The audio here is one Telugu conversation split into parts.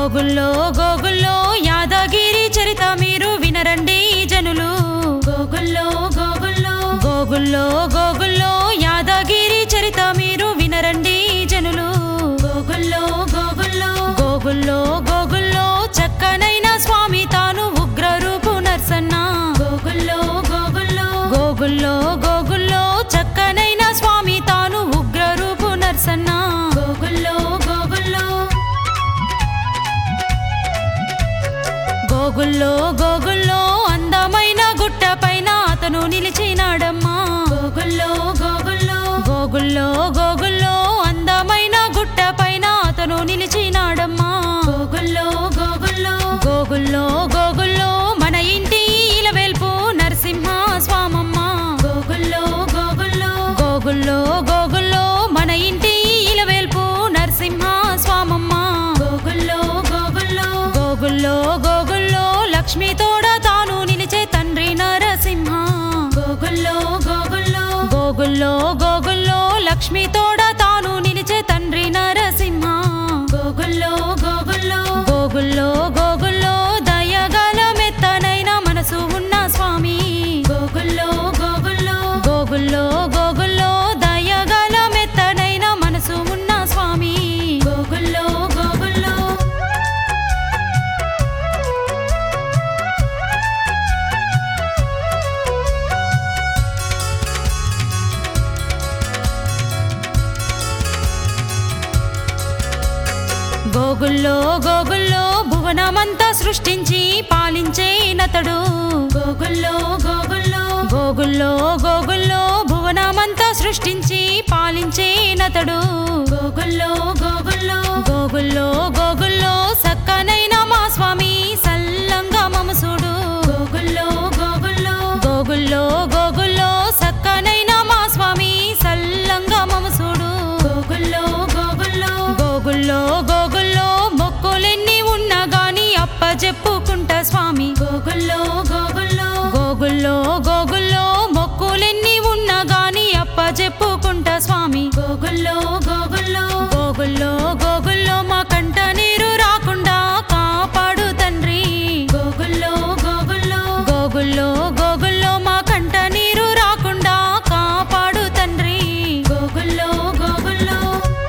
గోగుల్లో గోగుల్లో యాదగిరి చరిత మీరు వినరండి జనులు గోగుల్లో గోగుల్లో గోగుల్లో గోగుల్లో యాదగిరి చరిత మీరు వినరండి జనులు గోగుల్లో గోగుల్లో గోగుల్లో గోగుల్లో చక్కనైన స్వామి తాను ఉగ్ర రూపు నర్సన్న గోగుల్లో గోగుల్లో గోగుల్లో గోగుల్లో చక్కనైన స్వామి తాను ఉగ్ర రూపు నర్సన్న గోగుల్లో గోగుల్లో గోగుల్లో గోగుల్లో అందమైన గుట్ట పైన అతను నిలిచినాడమ్మా గోగుల్లో గోగుల్లో గోగుల్లో గోగుల్లో అందమైన గుట్ట పైన అతను నిలిచినాడమ్మా గోగుల్లో గోగుల్లో గోగుల్లో గోగుల్లో మన ఇంటి ఇలవేల్పు నరసింహ స్వామమ్మ గోగుల్లో గోగుల్లో గోగుల్లో గోగుల్లో మన ఇంటి ఇలవేల్పు నరసింహ స్వామమ్మ గోగుల్లో గోగుల్లో గోగుల్లో గోగుల్లో లక్ష్మి తోడ తాను నిలిచే తండ్రి నరసింహ గోగుల్లో గోగుల్లో గోగుల్లో గోగుల్లో లక్ష్మి తోడ తాను నిలిచే తండ్రి నరసింహ గోగుల్లో గోగుల్లో గోగుల్లో గోగుల్లో దయగల మెత్తనైన మనసు ఉన్న స్వామి గోగుల్లో గోగుల్లో గోగుల్లో గోగుల్లో దయగల మెత్తనైన మనసు ఉన్న స్వామి గోగుల్లో గోగుల్లో గోగుల్లో గోగుల్లో భువనమంతా సృష్టించి పాలించే నతడు గోగుల్లో గోగుల్లో గోగుల్లో గోగుల్లో భువనమంతా సృష్టించి పాలించే నతడు గోగుల్లో గోగుల్లో గోగుల్లో గోగుల్లో సక్కనైన మా స్వామి సల్లంగా మమసుడు గోగుల్లో గోగుల్లో గోగుల్లో గోగుల్లో సక్కనైన మా స్వామి సల్లంగా మమసుడు గోగుల్లో గోగుల్లో గోగుల్లో గోగుల్లో మొక్కులెన్ని ఉన్నా గాని అప్ప చెప్పుకుంటా స్వామి గోగుల్లో గోగుల్లో గోగుల్లో గోగుల్లో మొక్కులెన్ని ఉన్నా గాని అప్ప చెప్పుకుంటా స్వామి గోగుల్లో గోగుల్లో గోగుల్లో గోగుల్లో మా కంట నీరు రాకుండా కాపాడు తండ్రి గోగుల్లో గోగుల్లో గోగుల్లో గోగుల్లో మా కంట నీరు రాకుండా కాపాడు తండ్రి గోగుల్లో గోగుల్లో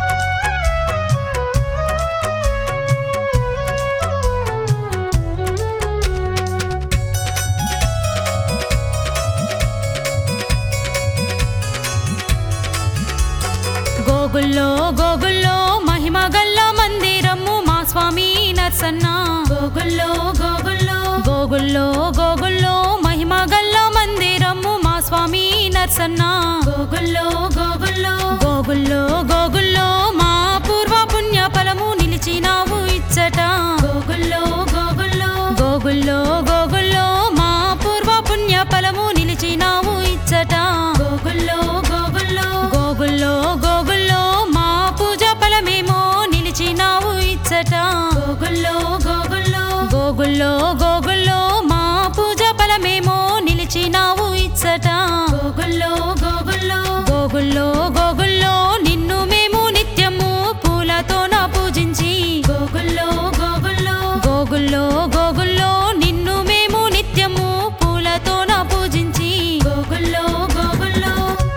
గోగుల్లో గోగుల్లో మహిమ గల్ల మందిరము మా స్వామి నర్సన్న గోగుల్లో గోగుల్లో గోగుల్లో గోగుల్లో మహిమ గల్ల మందిరము మా స్వామి నర్సన్న గోగుల్లో గోగుల్లో గోగుల్లో గోగుల్లో మా పూర్వ పుణ్య ఫలము నిలిచినావు ఇచ్చట గోగుల్లో గోగుల్లో గోగుల్లో గోగుల్లో మా పూర్వ పుణ్య ఫలము నిలిచినావు ఇచ్చట గోగుల్లో గోగుల్లో గోగుల్లో గోగుల్లో మా పూజ ఫలమేమో నిలిచినావు ఇచ్చట గోగుల్లో గోగుల్లో గోగుల్లో గోగుల్లో మా పూజ ఫలమేమో నిలిచినావు ఇచ్చట గోగుల్లో గోగుల్లో గోగుల్లో గోగుల్లో నిన్ను మేము నిత్యము పూలతోన పూజించి గోగుల్లో గోగుల్లో గోగుల్లో గోగుల్లో నిన్ను మేము నిత్యము పూలతోన పూజించి గోగుల్లో గోగుల్లో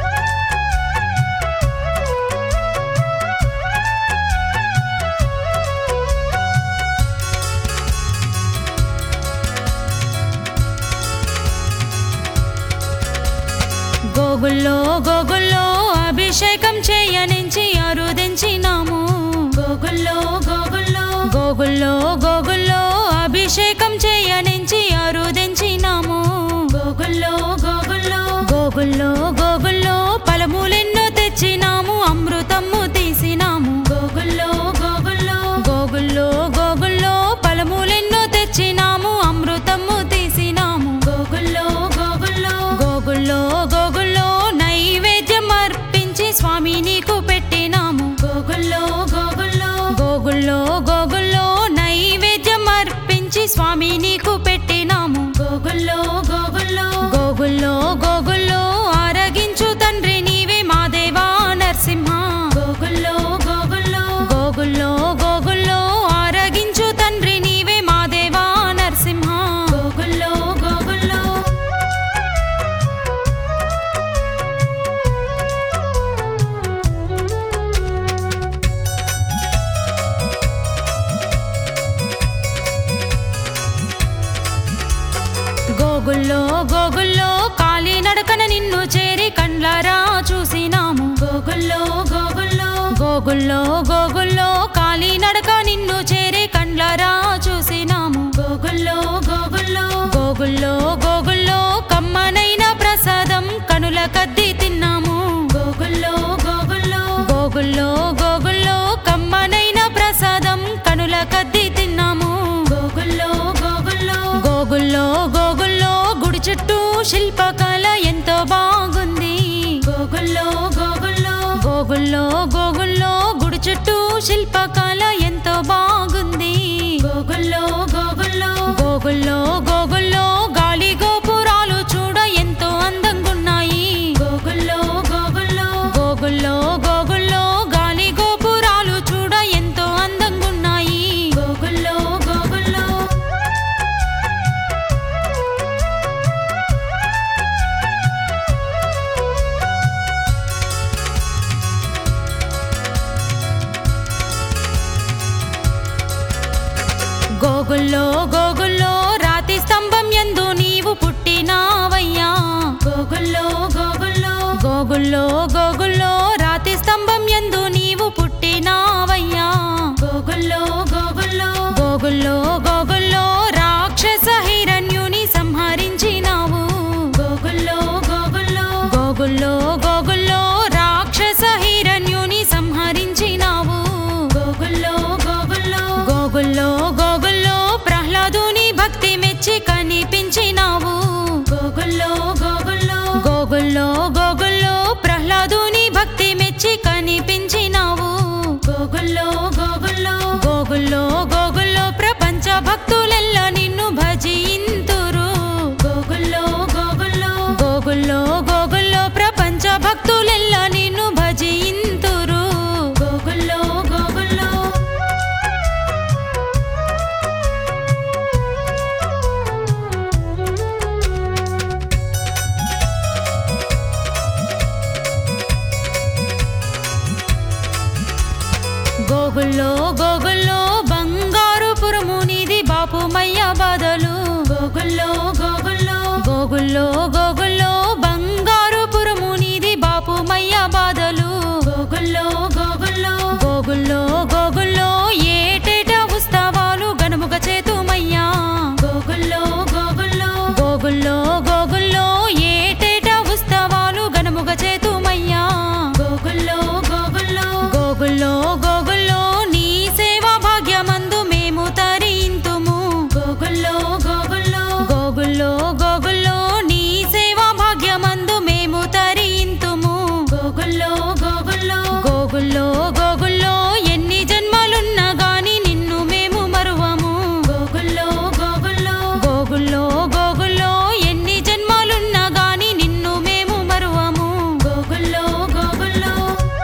గోగుల్లో గోగుల్లో అభిషేకం చేయనించి అరుదించినాము గోగుల్లో గోగుల్లో గోగుల్లో గోగుల్లో అభిషేకం చేయనించి అరుదించినాము గోగుల్లో గోగుల్లో గోగుల్లో గోగుల్లో ఫలములెన్నో తెచ్చినాము అమృతము తీసినాము గోగుల్లో గోగుల్లో గోగుల్లో గోగుల్లో ఫలములెన్నో తెచ్చినాము అమృతము తీసినాము గోగుల్లో గోగుల్లో గోగుల్లో గోగుల్లో నైవేద్యం అర్పించి స్వామి నీకు పెట్టినాము గోగుల్లో గోగుల్లో గోగుల్లో గోగుల్లో నైవేద్యం అర్పించి స్వామి నీకు పెట్టి గోగుల్లో గోగుల్లో కాలి నడకన నిన్ను చేరి కండ్లారా చూసినాము గోగుల్లో గోగుల్లో గోగుల్లో గోగుల్లో కాలి నడక నిన్ను చేరి కండ్లారా చూసినాము గోగుల్లో గోగుల్లో గోగుల్లో గోగుల్లో కమ్మనైన ప్రసాదం కనుల కద్ది తిన్నాము గోగుల్లో గోగుల్లో గోగుల్లో గోగుల్లో కమ్మనైన ప్రసాదం కనుల కద్ది తిన్నాము గోగుల్లో గోగుల్లో గోగుల్లో గోగుల్లో గుడి చుట్టూ శిల్పకళ ఎంతో బాగుంది గోగుల్లో గోగుల్లో గోగుల్లో గోగుల్లో గుడి చుట్టూ శిల్పకళ ఎంతో బాగుంది గోగుల్లో గోగుల్లో గోగుల్లో గోగుల్లో గాలి గోపురాలు చూడ ఎంతో అందంగున్నాయి గోగుల్లో గోగుల్లో గోగుల్లో గోగుల్లో గాలి గోపురాలు చూడ ఎంతో అందంగున్నాయి గోగుల్లో గోగుల్లో గోగుల్లో గోగుల్లో రాతి స్తంభం ఎందు నీవు పుట్టినావయ్యా గోగుల్లో గోగుల్లో గోగుల్లో గోగుల్లో రాతి స్తంభం ఎందు నీవు పుట్టినావయ్యా గోగుల్లో గోగుల్లో గోగుల్లో గోగుల్లో రాక్షస హిరణ్యుని సంహరించినావు గోగుల్లో గోగుల్లో గోగుల్లో గోగుల్లో రాక్షస హిరణ్యుని సంహరించినావు గోగుల్లో గోగుల్లో గోగుల్లో గోగుల్లో ప్రహ్లాదుని భక్తి మెచ్చి కనిపించినావు గోగుల్లో గోగుల్లో గోగుల్లో గోగుల్లో ప్రహ్లాదుని భక్తి మెచ్చి కనిపించినావు గోగుల్లో గోగుల్లో గోగుల్లో గోగుల్లో ప్రపంచ భక్తులెల్ల నిన్ను భజింతురు గోగుల్లో గోగుల్లో గోగుల్లో గోగుల్లో ప్రపంచ భక్తులెల్ల నిన్ను భజింతురు గోగుల్లో గోగుల్లో గోగుల్లో గోగుల్లో బంగారు పురమునిది బాపుమయ్య బాధలు గోగుల్లో గోగుల్లో గోగుల్లో గోగుల్లో బంగారు పురమునిది బాపుమయ్య బాధలు గోగుల్లో గోగుల్లో గోగుల్లో గోగుల్లో ఏటేట ఉత్సవాలు గనుముగ చేతుమయ్యా గోగుల్లో గోగుల్లో గోగుల్లో గోగుల్లో ఏటేట ఉత్సవాలు గనుముగ చేతుమయ్యా గోగుల్లో గోగుల్లో గోగుల్లో గోగుల్లో నీ సేవా భాగ్యమందు మేము తరింతుము గోగుల్లో గోగుల్లో గోగుల్లో గోగుల్లో నీ సేవా భాగ్యమందు మేము తరింతుము గోగుల్లో గోగుల్లో గోగుల్లో గోగుల్లో ఎన్ని జన్మలున్నా గాని నిన్ను మేము మరువము గోగుల్లో గోగుల్లో గోగుల్లో గోగుల్లో ఎన్ని జన్మలున్నా గాని నిన్ను మేము మరువము గోగుల్లో గోగుల్లో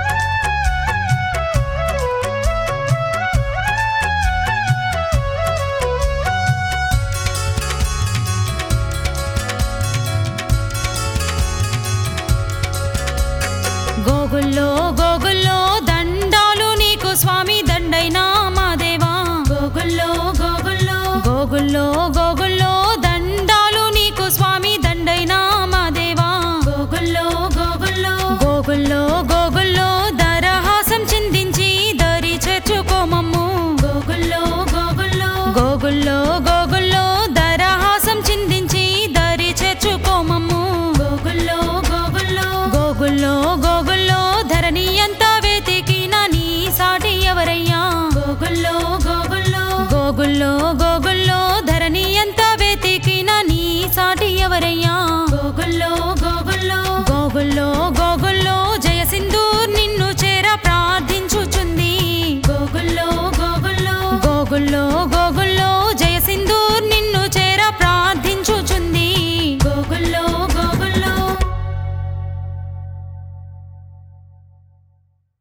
గోగుల్లో గోగుల్లో దండాలు నీకు స్వామి దండైనా మా దేవా గోగుల్లో గోగుల్లో గోగుల్లో గోగుల్లో దండాలు నీకు స్వామి దండైనా మా దేవా గోగుల్లో గోగుల్లో గోగుల్లో గోగుల్లో దరహాసం చిందించి దరి చేర్చుకోమమ్ము గోగుల్లో గోగుల్లో గోగుల్లో గోగుల్లో దరహాసం చిందించి దరి చేర్చుకోమమ్ము గోగుల్లో గోగుల్లో గోగుల్లో గోగుల్లో ధరణి అంతా వెతికిన నీ సాటి ఎవరయ్యా గోగుల్లో గోగుల్లో గోగుల్లో